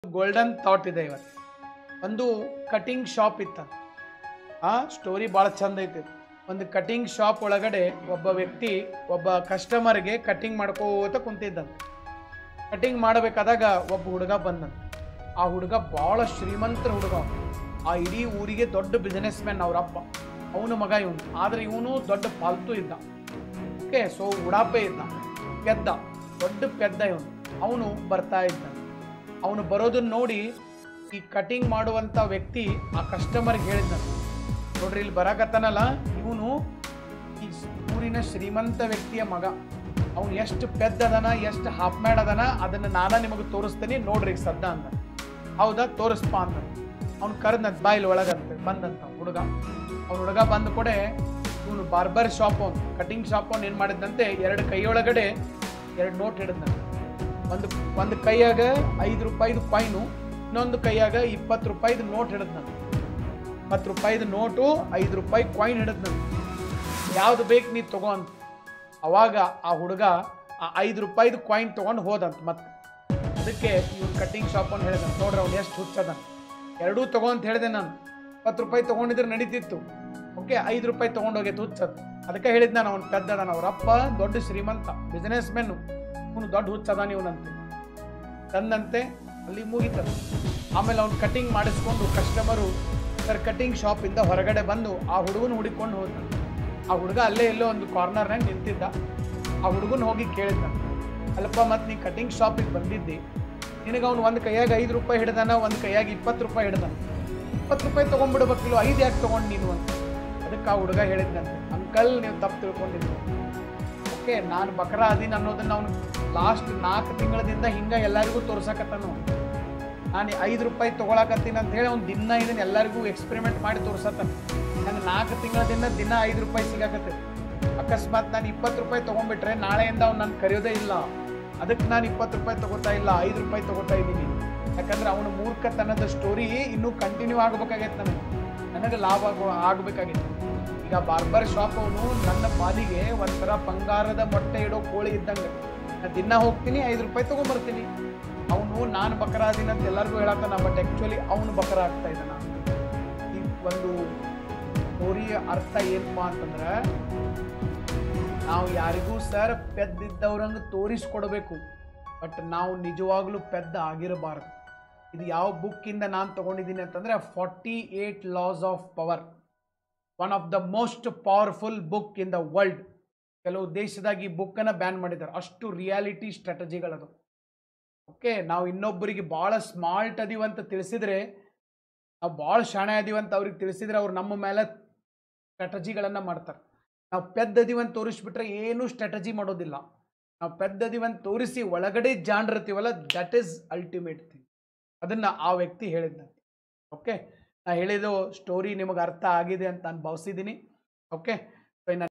Golden thought ಇದೆ ಇವತ್ತು ಒಂದು ಕಟಿಂಗ್ ಶಾಪ್ ಇತ್ತ ಆ ಸ್ಟೋರಿ ಭಾಳ ಚಂದ ಐತಿ ಒಂದು ಕಟಿಂಗ್ ಶಾಪ್ ಒಳಗಡೆ ಒಬ್ಬ ವ್ಯಕ್ತಿ ಒಬ್ಬ ಕಸ್ಟಮರ್ಗೆ ಕಟಿಂಗ್ ಮಾಡ್ಕೋತ ಕುಂತಿದ್ದಂತೆ ಕಟಿಂಗ್ ಮಾಡಬೇಕಾದಾಗ ಒಬ್ಬ ಹುಡುಗ ಬಂದಂತ ಆ ಹುಡುಗ ಭಾಳ ಶ್ರೀಮಂತರ ಹುಡುಗ ಅವ್ನು. ಆ ಇಡೀ ಊರಿಗೆ ದೊಡ್ಡ ಬಿಸ್ನೆಸ್ ಮ್ಯಾನ್ ಅವರಪ್ಪ ಅವನ ಮಗ ಇವನು ಆದರೆ ಇವನು ದೊಡ್ಡ ಪಾಲ್ತು ಇದ್ದ ಓಕೆ ಸೊ ಉಡಾಪೆ ಇದ್ದ ಪೆದ್ದ ದೊಡ್ಡ ಪೆದ್ದ ಇವನು ಅವನು ಬರ್ತಾ ಇದ್ದ ಅವನು ಬರೋದನ್ನ ನೋಡಿ ಈ ಕಟಿಂಗ್ ಮಾಡುವಂಥ ವ್ಯಕ್ತಿ ಆ ಕಸ್ಟಮರ್ಗೆ ಹೇಳಿದ್ದ ನೋಡ್ರಿ ಇಲ್ಲಿ ಬರಾಕತ್ತಾನಲ್ಲ ಇವನು ಈ ಊರಿನ ಶ್ರೀಮಂತ ವ್ಯಕ್ತಿಯ ಮಗ ಅವನು ಎಷ್ಟು ಪೆದ್ದದನ ಎಷ್ಟು ಹಾಫ್ ಮ್ಯಾಡ್ ಅದನ ಅದನ್ನು ನಾನು ನಿಮಗೆ ತೋರಿಸ್ತೀನಿ ನೋಡ್ರಿ ಈಗ ಸದ್ದ ಅಂದ ಹೌದಾ ತೋರಿಸ್ಪ ಅಂದ ಅವ್ನು ಕರೆದ್ನಂತ ಬಾಯಿಲ್ ಒಳಗಂತೆ ಬಂದಂತ ಹುಡುಗ ಅವ್ನ ಹುಡುಗ ಬಂದ ಕೂಡೆ ಇವನು ಬಾರ್ಬರ್ ಶಾಪ್ ಅವ್ನು ಕಟಿಂಗ್ ಶಾಪ್ ಅವ್ನು ಏನು ಮಾಡಿದ್ದಂತೆ ಎರಡು ಕೈಯೊಳಗಡೆ ಎರಡು ನೋಟ್ ಹಿಡಿದ್ನಂತೆ ಒಂದು ಒಂದು ಕೈಯಾಗ ಐದು ರೂಪಾಯಿದು ಕಾಯಿನು ಇನ್ನೊಂದು ಕೈಯಾಗ ಇಪ್ಪತ್ತು ರೂಪಾಯಿದು ನೋಟ್ ಹಿಡಿದ್ನಂತೆ ಇಪ್ಪತ್ತು ರೂಪಾಯಿದು ನೋಟು ಐದು ರೂಪಾಯಿ ಕಾಯಿನ್ ಹಿಡಿದ್ನಂತೆ ಯಾವ್ದು ಬೇಕು ನೀ ತಗೋ ಅಂತ ಅವಾಗ ಆ ಹುಡುಗ ಆ ಐದು ರೂಪಾಯಿದು ಕಾಯಿನ್ ತೊಗೊಂಡು ಹೋದಂತ ಮತ್ತೆ ಅದಕ್ಕೆ ಇವ್ನು ಕಟ್ಟಿಂಗ್ ಶಾಪ್ ಅಂತ ಹೇಳಿದ ನೋಡ್ರಿ ಅವ್ನು ಎಷ್ಟು ಹುಚ್ಚದ ಎರಡೂ ತಗೋ ಅಂತ ಹೇಳಿದೆ ನಾನು ಇಪ್ಪತ್ತು ರೂಪಾಯಿ ತೊಗೊಂಡಿದ್ರೆ ನಡೀತಿತ್ತು ಓಕೆ ಐದು ರೂಪಾಯಿ ತೊಗೊಂಡೋಗೈತೆ ಹುಚ್ಚದ್ ಅದಕ್ಕೆ ಹೇಳಿದ್ ನಾನು ಅವ್ನು ಪೆದ್ದದಾನ ಅವ್ರ ಅಪ್ಪ ದೊಡ್ಡ ಶ್ರೀಮಂತ ಬಿಸ್ನೆಸ್ ಮೆನ್ನು ಅವನು ದೊಡ್ಡ ಹುಚ್ಚದ ನೀವನಂತೆ ತಂದಂತೆ ಅಲ್ಲಿ ಮುಗಿತದ ಆಮೇಲೆ ಅವ್ನು ಕಟಿಂಗ್ ಮಾಡಿಸ್ಕೊಂಡು ಕಸ್ಟಮರು ಸರ್ ಕಟಿಂಗ್ ಶಾಪಿಂದ ಹೊರಗಡೆ ಬಂದು ಆ ಹುಡುಗನ ಹುಡುಕೊಂಡು ಹೋದ ಆ ಹುಡುಗ ಅಲ್ಲೇ ಎಲ್ಲೋ ಒಂದು ಕಾರ್ನರ್ನಾಗ ನಿಂತಿದ್ದ ಆ ಹುಡುಗನ ಹೋಗಿ ಕೇಳಿದ್ದ ಅಲ್ಲಪ್ಪ ಮತ್ತೆ ನೀ ಕಟಿಂಗ್ ಶಾಪಿಗೆ ಬಂದಿದ್ದಿ ನಿನಗೆ ಅವ್ನು ಒಂದು ಕೈಯಾಗ ಐದು ರೂಪಾಯಿ ಹಿಡ್ದಾನ ಒಂದು ಕೈಯಾಗ ಇಪ್ಪತ್ತು ರೂಪಾಯಿ ಹಿಡ್ದಾನ ಇಪ್ಪತ್ತು ರೂಪಾಯಿ ತೊಗೊಂಡ್ಬಿಡ್ಬೇಕಿಲ್ಲ ಐದು ಯಾಕೆ ತೊಗೊಂಡು ನೀನು ಅಂತ ಅದಕ್ಕೆ ಆ ಹುಡುಗ ಹೇಳಿದ್ದಂತೆ ಅಂಕಲ್ ನೀವು ತಪ್ಪು ತಿಳ್ಕೊಂಡಿದ್ದು ಓಕೆ ನಾನು ಬಕರ ಅದೀನಿ ಅನ್ನೋದನ್ನ ಅವನು ಲಾಸ್ಟ್ ನಾಲ್ಕು ತಿಂಗಳದಿಂದ ಹಿಂಗೆ ಎಲ್ಲರಿಗೂ ತೋರ್ಸಕತ್ತಾನು ನಾನು ಐದು ರೂಪಾಯಿ ತೊಗೊಳಕತ್ತೀನಿ ಅಂತ ಹೇಳಿ ಅವ್ನು ದಿನ ಇದನ್ನ ಎಲ್ಲರಿಗೂ ಎಕ್ಸ್ಪೆರಿಮೆಂಟ್ ಮಾಡಿ ತೋರ್ಸತ್ತಾನೆ ನನಗೆ ನಾಲ್ಕು ತಿಂಗಳದಿಂದ ದಿನ ಐದು ರೂಪಾಯಿ ಸಿಗಾಕತ್ತೆ ಅಕಸ್ಮಾತ್ ನಾನು ಇಪ್ಪತ್ತು ರೂಪಾಯಿ ತೊಗೊಂಡ್ಬಿಟ್ರೆ ನಾಳೆಯಿಂದ ಅವ್ನು ನಾನು ಕರೆಯೋದೇ ಇಲ್ಲ ಅದಕ್ಕೆ ನಾನು ಇಪ್ಪತ್ತು ರೂಪಾಯಿ ತೊಗೋತಾ ಇಲ್ಲ ಐದು ರೂಪಾಯಿ ತೊಗೋತಾ ಇದ್ದೀನಿ ಯಾಕಂದ್ರೆ ಅವನ ಮೂರ್ಖತನದ ಸ್ಟೋರಿ ಇನ್ನೂ ಕಂಟಿನ್ಯೂ ಆಗ್ಬೇಕಾಗೈತೆ ನನಗೆ ನನಗೆ ಲಾಭ ಆಗೋ ಆಗ್ಬೇಕಾಗಿತ್ತು ಈಗ ಬಾರ್ಬರ್ ಶಾಪ್ ಅವನು ನನ್ನ ಪಾಲಿಗೆ ಒಂಥರ ಬಂಗಾರದ ಮೊಟ್ಟೆ ಇಡೋ ಕೋಳಿ ಇದ್ದಂಗೆ ನಾನು ದಿನ ಹೋಗ್ತೀನಿ ಐದು ರೂಪಾಯಿ ತೊಗೊಂಬರ್ತೀನಿ ಅವನು ನಾನು ಬಕರ ಅದೀನಿ ಅಂತ ಎಲ್ಲರಿಗೂ ಹೇಳತ್ತಾನ ಬಟ್ ಆ್ಯಕ್ಚುಲಿ ಅವನು ಬಕರ ಆಗ್ತಾ ಇದ್ದಾನ ಈ ಒಂದು ಸ್ಟೋರಿಯ ಅರ್ಥ ಏನಪ್ಪ ಅಂತಂದ್ರೆ ನಾವು ಯಾರಿಗೂ ಸರ್ ಪೆದ್ದಿದ್ದವ್ರಂಗೆ ತೋರಿಸ್ಕೊಡ್ಬೇಕು ಬಟ್ ನಾವು ನಿಜವಾಗ್ಲೂ ಪೆದ್ದ ಆಗಿರಬಾರ್ದು ಇದು ಯಾವ ಬುಕ್ಕಿಂದ ನಾನು ತಗೊಂಡಿದ್ದೀನಿ ಅಂತಂದರೆ forty eight laws of power one of the most powerful book in the world ಕೆಲವು ದೇಶದಾಗ ಈ ಬುಕ್ಕನ್ನು ಬ್ಯಾನ್ ಮಾಡಿದ್ದಾರೆ ಅಷ್ಟು ರಿಯಾಲಿಟಿ ಸ್ಟ್ರಾಟಜಿಗಳದು ಓಕೆ ನಾವು ಇನ್ನೊಬ್ಬರಿಗೆ ಭಾಳ ಸ್ಮಾರ್ಟ್ ಅದೀವಿ ಅಂತ ತಿಳಿಸಿದ್ರೆ ನಾವು ಭಾಳ ಶಾಣೆ ಅದೀವಿ ಅಂತ ಅವ್ರಿಗೆ ತಿಳಿಸಿದ್ರೆ ಅವ್ರು ನಮ್ಮ ಮೇಲೆ ಸ್ಟ್ರಾಟಜಿಗಳನ್ನು ಮಾಡ್ತಾರೆ ನಾವು ಪೆದ್ದದೀವಿ ಅಂತ ತೋರಿಸ್ಬಿಟ್ರೆ ಏನೂ ಸ್ಟ್ರಾಟಜಿ ಮಾಡೋದಿಲ್ಲ ನಾವು ಪೆದ್ದದೀವಿ ಅಂತ ತೋರಿಸಿ ಒಳಗಡೆ ಜಾಣ್ರಿರ್ತೀವಲ್ಲ ದಟ್ ಈಸ್ ಅಲ್ಟಿಮೇಟ್ ಥಿಂಗ್ ಅದನ್ನು ಆ ವ್ಯಕ್ತಿ ಹೇಳಿದ್ದಂತೆ ಓಕೆ ನಾ ಹೇಳಿದ್ದು ಸ್ಟೋರಿ ನಿಮಗೆ ಅರ್ಥ ಆಗಿದೆ ಅಂತ ನಾನು ಭಾವಿಸಿದ್ದೀನಿ ಓಕೆ ಸೊ ಇನ್ನು